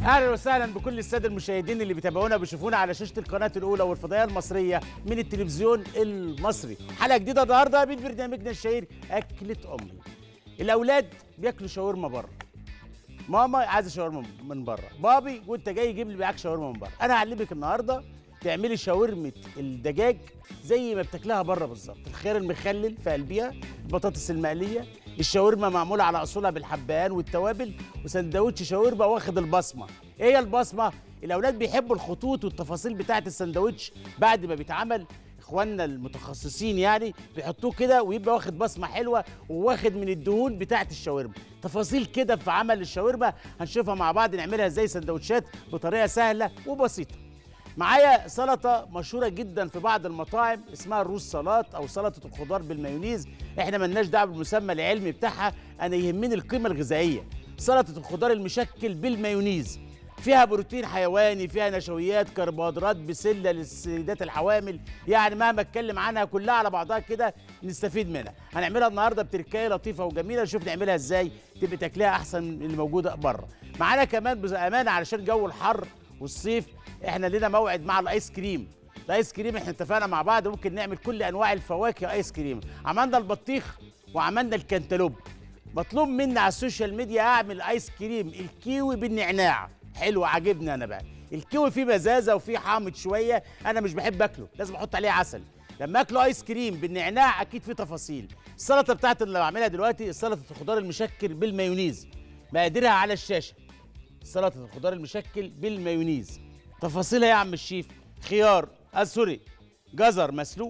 اهلا وسهلا بكل الساده المشاهدين اللي بيتابعونا وبيشوفونا على شاشه القناه الاولى والفضائيه المصريه من التلفزيون المصري حلقه جديده النهارده من برنامجنا الشهير اكله امي الاولاد بياكلوا شاورما بره ماما عايزه شاورما من بره بابي وانت جاي جيب لي معاك شاورما من بره انا هعلمك النهارده تعملي شاورمه الدجاج زي ما بتاكلها بره بالظبط الخيار المخلل في قلبها البطاطس المقليه الشاورما معموله على اصولها بالحبهان والتوابل وسندوتش شاورما واخد البصمه ايه هي البصمه الاولاد بيحبوا الخطوط والتفاصيل بتاعه السندوتش بعد ما بيتعمل اخواننا المتخصصين يعني بيحطوه كده ويبقى واخد بصمه حلوه وواخد من الدهون بتاعه الشاورما تفاصيل كده في عمل الشاورما هنشوفها مع بعض نعملها ازاي سندوتشات بطريقه سهله وبسيطه معايا سلطه مشهوره جدا في بعض المطاعم اسمها الروز سلطات او سلطه الخضار بالمايونيز احنا ملناش دعوه بالمسمى العلمي بتاعها انا يهمني القيمه الغذائيه سلطه الخضار المشكل بالمايونيز فيها بروتين حيواني فيها نشويات كربوهيدرات بسله للسيدات الحوامل يعني مهما اتكلم عنها كلها على بعضها كده نستفيد منها هنعملها النهارده بتركايه لطيفه وجميله نشوف نعملها ازاي تبقى تاكلها احسن من اللي موجوده بره معانا كمان بامانه علشان جو الحر والصيف احنا لنا موعد مع الايس كريم الايس كريم احنا اتفقنا مع بعض ممكن نعمل كل انواع الفواكه ايس كريم عملنا البطيخ وعملنا الكنتالوب مطلوب مني على السوشيال ميديا اعمل ايس كريم الكيوي بالنعناع حلو عاجبني انا بقى الكيوي فيه مزازه وفيه حامض شويه انا مش بحب اكله لازم احط عليه عسل لما اكله ايس كريم بالنعناع اكيد فيه تفاصيل السلطه بتاعتي اللي بعملها دلوقتي سلطه الخضار المشكل بالمايونيز مقاديرها على الشاشه سلطه الخضار المشكل بالمايونيز تفاصيلها يا عم الشيف خيار آه سوري جزر مسلوق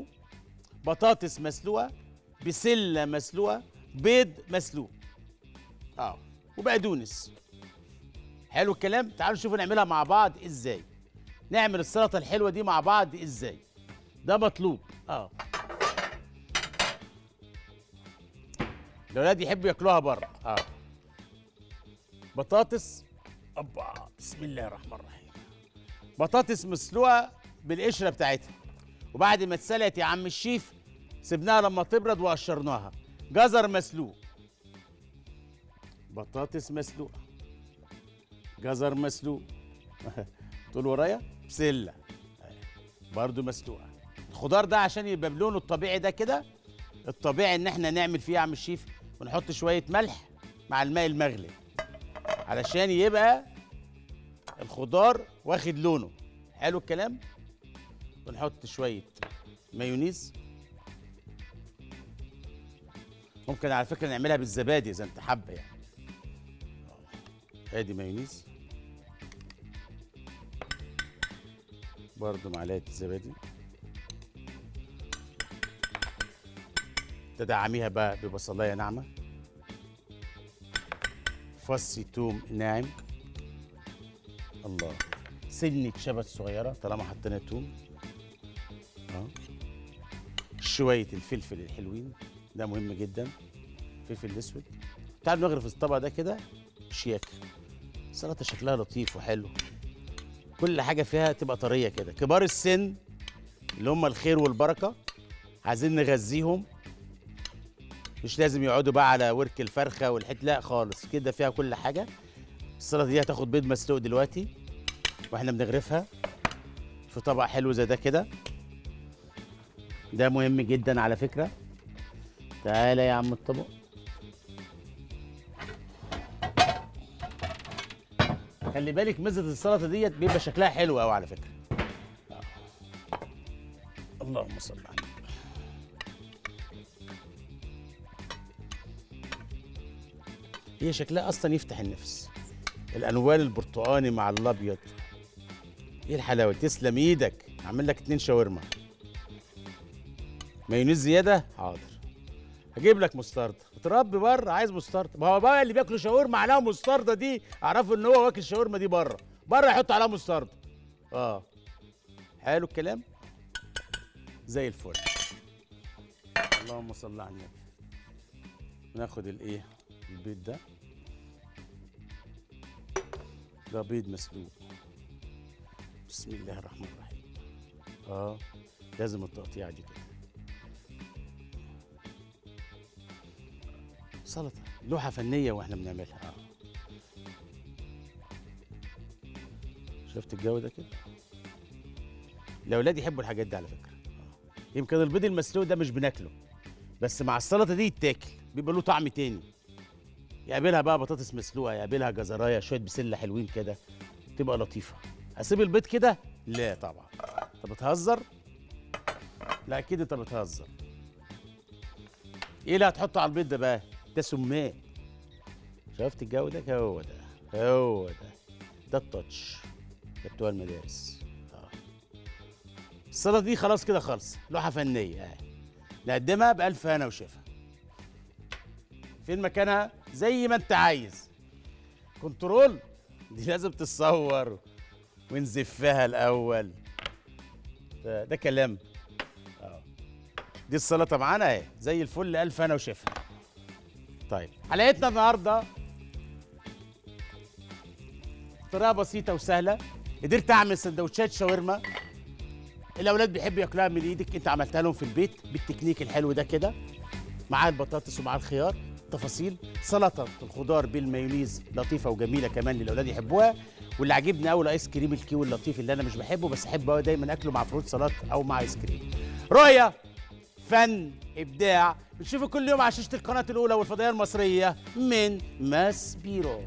بطاطس مسلوقه بسله مسلوقه بيض مسلوق اه وبقدونس حلو الكلام تعالوا نشوف نعملها مع بعض ازاي نعمل السلطه الحلوه دي مع بعض ازاي ده مطلوب اه الاولاد يحبوا ياكلوها بره اه بطاطس أبا بسم الله الرحمن الرحيم بطاطس مسلوقه بالقشره بتاعتها وبعد ما اتسلقت يا عم الشيف سيبناها لما تبرد وقشرناها جزر مسلوق بطاطس مسلوقه جزر مسلوق تقول ورايا بسله برضو مسلوقه الخضار ده عشان يبقى بلونه الطبيعي ده كده الطبيعي ان احنا نعمل فيه يا عم الشيف ونحط شويه ملح مع الماء المغلي علشان يبقى الخضار واخد لونه حلو الكلام ونحط شويه مايونيز ممكن على فكره نعملها بالزبادي اذا انت حابه يعني ادي مايونيز برضو معلقه زبادي تدعميها بقى ببصلايه ناعمه فص توم ناعم الله سنة شبت صغيرة طالما حطينا توم اه شوية الفلفل الحلوين ده مهم جدا فلفل الاسود تعالوا نغرف الطبق ده كده شياك السلطة شكلها لطيف وحلو كل حاجة فيها تبقى طرية كده كبار السن اللي هم الخير والبركة عايزين نغذيهم مش لازم يقعدوا بقى على ورك الفرخه والحت لا خالص كده فيها كل حاجه السلطه دي هتاخد بيض مسلوق دلوقتي واحنا بنغرفها في طبق حلو زي ده كده ده مهم جدا على فكره تعالى يا عم الطبق خلي بالك ميزه السلطه ديت بيبقى شكلها حلو قوي على فكره آه. اللهم صل على النبي هي شكلها اصلا يفتح النفس الالوان البرتقاني مع الابيض ايه الحلاوه تسلم ايدك اعمل لك اتنين شاورما مايونيز زياده حاضر هجيب لك مستردة اتربي بره عايز مستردة ما هو بقى اللي بياكلوا شاورما عليها مستردة دي اعرفوا ان هو واكل شاورما دي بره بره يحط عليها مستردة اه حلو الكلام زي الفل اللهم صل على النبي ناخد الايه البيض ده ده بيض مسلوق بسم الله الرحمن الرحيم اه لازم التقطيعه دي كده سلطه لوحه فنيه واحنا بنعملها اه شفت الجو ده كده الاولاد يحبوا الحاجات دي على فكره يمكن البيض المسلوق ده مش بناكله بس مع السلطه دي يتاكل بيبقى له طعم تاني يقابلها بقى بطاطس مسلوقه يقابلها جزرايه شويه بسله حلوين كده تبقى لطيفه اسيب البيض كده لا طبعا انت بتهزر لا اكيد انت بتهزر ايه اللي هتحطه على البيض ده بقى ده سمان شفت الجو ده هو ده هو ده ده التاتش ده بتوع المدارس اه السلطه دي خلاص كده خالص لوحه فنيه اه نقدمها بألف هنا وشفا فين مكانها زي ما انت عايز كنترول دي لازم تتصور ونزفها الاول ده, ده كلام اه دي السلطه معانا اهي زي الفل الف هنا وشفا طيب حلقتنا النهارده طريقه بسيطه وسهله قدرت اعمل سندوتشات شاورما الاولاد بيحبوا ياكلوها من ايدك انت عملتها لهم في البيت بالتكنيك الحلو ده كده مع البطاطس ومع الخيار تفاصيل سلطه الخضار بالمايونيز لطيفه وجميله كمان للاولاد يحبوها واللي عاجبني قوي الايس كريم الكيو اللطيف اللي انا مش بحبه بس احبه قوي دايما اكله مع فروت سلطه او مع ايس كريم رؤيه فن ابداع بنشوفه كل يوم على شاشه القناه الاولى والفضائيه المصريه من ماس بيرو